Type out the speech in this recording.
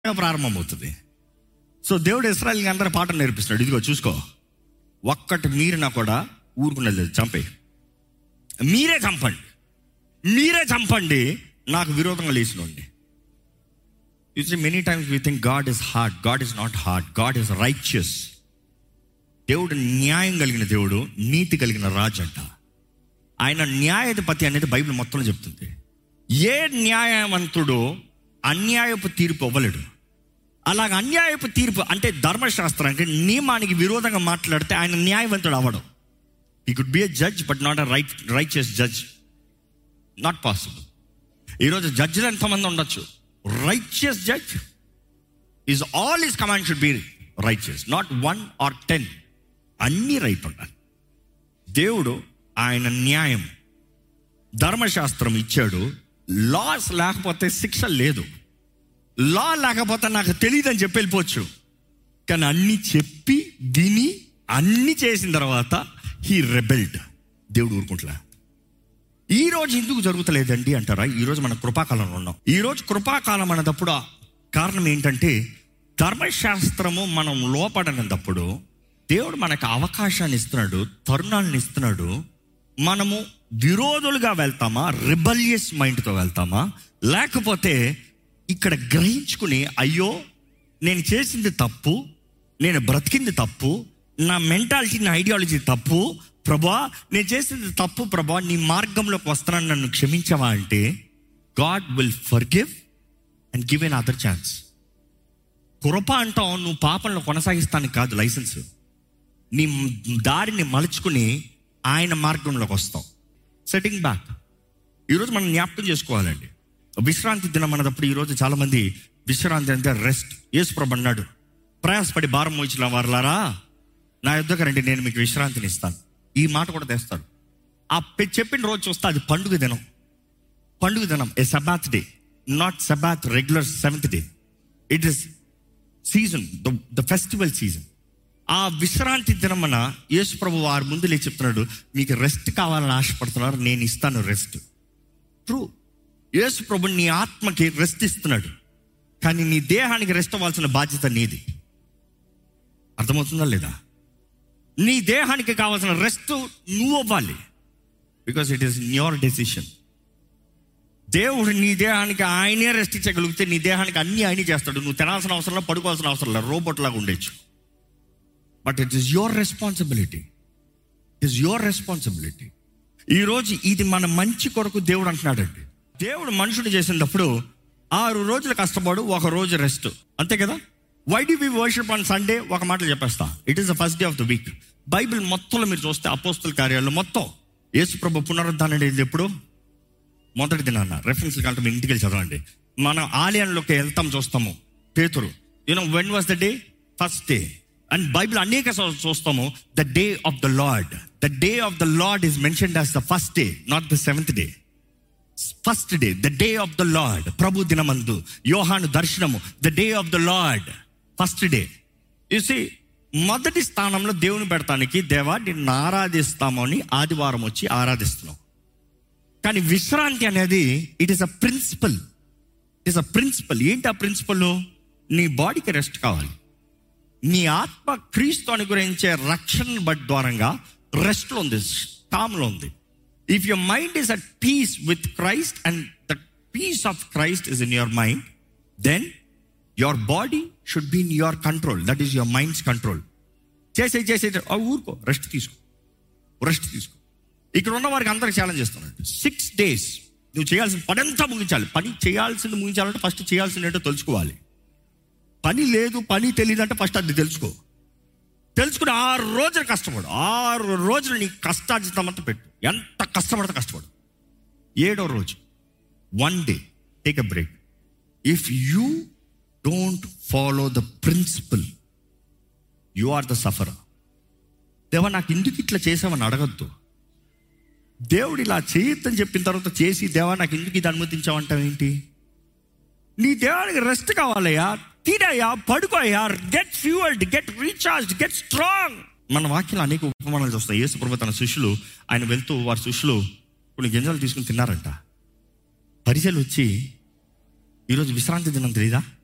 ప్రారంభమవుతుంది సో దేవుడు ఇస్రాయల్కి అందరి పాఠం నేర్పిస్తున్నాడు ఇదిగో చూసుకో ఒక్కటి మీరినా కూడా ఊరుకున్నది లేదు చంపే మీరే చంపండి మీరే చంపండి నాకు విరోధంగా లేచినండి you see many times we think God is hard God is not hard God is righteous దేవుడు న్యాయం కలిగిన దేవుడు నీతి కలిగిన రాజు అంట ఆయన న్యాయాధిపతి అనేది బైబిల్ మొత్తంలో చెప్తుంది ఏ న్యాయవంతుడు అన్యాయపు తీర్పు ఇవ్వలేడు అలాగ అన్యాయపు తీర్పు అంటే ధర్మశాస్త్రానికి నియమానికి విరోధంగా మాట్లాడితే ఆయన న్యాయవంతుడు అవ్వడం ఈ could be a judge but not a right righteous judge not possible ఈరోజు జడ్జిలు ఎంతమంది ఉండొచ్చు righteous judge is all his command should be righteous not one or ten అన్నీ రైట్ ఉండాలి దేవుడు ఆయన న్యాయం ధర్మశాస్త్రం ఇచ్చాడు లాస్ లేకపోతే శిక్ష లేదు లా లేకపోతే నాకు తెలియదని చెప్పి వెళ్ళిపోవచ్చు కానీ అన్ని చెప్పి విని అన్ని చేసిన తర్వాత హీ రెబెల్డ్ దేవుడు ఊరుకుంటలే ఈ రోజు ఎందుకు జరుగుతలేదండి అంటారా ఈ రోజు మన కృపాకాలంలో ఉన్నాం ఈ రోజు కృపాకాలం అన్నదప్పుడు ఆ కారణం ఏంటంటే ధర్మశాస్త్రము మనం లోపడనప్పుడు దేవుడు మనకు అవకాశాన్ని ఇస్తున్నాడు తరుణాలను ఇస్తున్నాడు మనము విరోధులుగా వెళ్తామా రిబలియస్ మైండ్తో వెళ్తామా లేకపోతే ఇక్కడ గ్రహించుకుని అయ్యో నేను చేసింది తప్పు నేను బ్రతికింది తప్పు నా మెంటాలిటీ నా ఐడియాలజీ తప్పు ప్రభా నేను చేసింది తప్పు ప్రభా నీ మార్గంలోకి వస్తున్నాను నన్ను క్షమించవా అంటే God will forgive and give another chance కృప అంటావు నువ్వు పాపంలో కొనసాగిస్తానికి కాదు లైసెన్స్ నీ దారిని మలుచుకుని ఆయన మార్గంలోకి వస్తాం సెట్టింగ్ బ్యాక్ ఈరోజు మనం జ్ఞాపకం చేసుకోవాలండి విశ్రాంతి దినం అన్నప్పుడు ఈరోజు చాలామంది విశ్రాంతి అంటే రెస్ట్ యేసుప్రభు అన్నాడు ప్రయాసపడి భారం మోచిన వారులారా నా యుద్ధకు రండి నేను మీకు విశ్రాంతిని ఇస్తాను ఈ మాట కూడా తెస్తాడు ఆ పె- చెప్పిన రోజు చూస్తే అది పండుగ దినం పండుగ దినం a Sabbath day not Sabbath regular seventh day it is season the festival season ఆ విశ్రాంతి దినమన యేసు ప్రభు వారి ముందు లేచి చెప్తున్నాడు మీకు రెస్ట్ కావాలని ఆశపడుతున్నారు నేను ఇస్తాను రెస్ట్ ట్రూ యేసు ప్రభు నీ ఆత్మకి రెస్ట్ ఇస్తున్నాడు కానీ నీ దేహానికి రెస్ట్ అవ్వాల్సిన బాధ్యత నీది అర్థమవుతుందా లేదా నీ దేహానికి కావాల్సిన రెస్ట్ నువ్వు అవ్వాలి because it is your decision దేవుడు నీ దేహానికి ఆయనే రెస్ట్ ఇచ్చగలిగితే నీ దేహానికి అన్ని ఆయనే చేస్తాడు నువ్వు తినాల్సిన అవసరం లేదు పడుకోవాల్సిన అవసరం లేదు రోబోట్ లాగా ఉండొచ్చు but it is your responsibility it is your responsibility ఈరోజు ఇది మన మంచి కొరకు దేవుడు అంటున్నాడండి దేవుడు మనుషుడు చేసినప్పుడు ఆరు రోజులు కష్టపడు ఒక రోజు రెస్ట్ అంతే కదా why do we worship on Sunday ఒక మాటలు చెప్పేస్తా it is the first day of the week Bible మొత్తంలో మీరు చూస్తే అపోస్తుల కార్యాలు మొత్తం యేసు ప్రభు పునరుద్ధానం అనేది ఎప్పుడు మొదటి దినాన్న రెఫరెన్స్ కంటే మీ ఇంటికి వెళ్ళి చదవండి మనం ఆలయంలోకి వెళ్తాం చూస్తాము పేతురు you know when was the day first day and Bible అనేక సార్లు చూస్తాము the day of the Lord the day of the Lord is mentioned as the first day not the seventh day first day the day of the Lord ప్రభు దినమందు యోహాను దర్శనము the day of the Lord first day చూసి మొదటి స్థానంలో దేవుని పెడతానికి దేవా నిన్ను ఆరాధిస్తామని ఆదివారం వచ్చి ఆరాధిస్తున్నాం కానీ విశ్రాంతి అనేది it is a principle it is a principle ఏంటి ఆ ప్రిన్సిపల్ నీ బాడీకి రెస్ట్ కావాలి నీ ఆత్మ క్రీస్తు అనుగ్రహించే రక్షణ బట్ ద్వారంగా రెస్ట్లో ఉంది టామ్లో ఉంది if your mind is at peace with Christ and the peace of Christ is in your mind then your body should be in your control that is your minds control చేసే చేసే ఆ, ఊరుకో rest తీసుకో rest తీసుకో ఇక్కడ ఉన్న వారికి అందరికి ఛాలెంజ్ చేస్తున్నాడు సిక్స్ డేస్ నువ్వు చేయాల్సిన పని అంతా ముగించాలి పని చేయాల్సింది ముగించాలంటే ఫస్ట్ చేయాల్సింది ఏంటో తెలుసుకోవాలి పని లేదు పని తెలియదు అంటే ఫస్ట్ అది తెలుసుకో తెలుసుకుని ఆరు రోజులు కష్టపడు ఆరు రోజులు నీ కష్టార్జితం అంతా పెట్టు ఎంత కష్టపడితే కష్టపడు ఏడో రోజు one day take a break if you don't follow the principle you are the suffer దేవా నాకు ఎందుకు ఇట్లా చేసావని అడగద్దు దేవుడు ఇలా చేయొద్దని చెప్పిన తర్వాత చేసి దేవా నాకు ఎందుకు ఇది అనుమతించావంటావు ఏంటి నీ దేవానికి రెస్ట్ కావాలయ్యా తినయ్యా పడుకోయ్యా get fuelled get recharge get strong మన వాక్యంలో అనేక ఉపమానాలు చూస్తాయి యేసు ప్రభు తన శిష్యులు ఆయన వెళ్తూ వారి శిష్యులు కొన్ని గింజలు తీసుకుని తిన్నారంట పరిచయలు వచ్చి ఈరోజు విశ్రాంతి దినం తెలీదా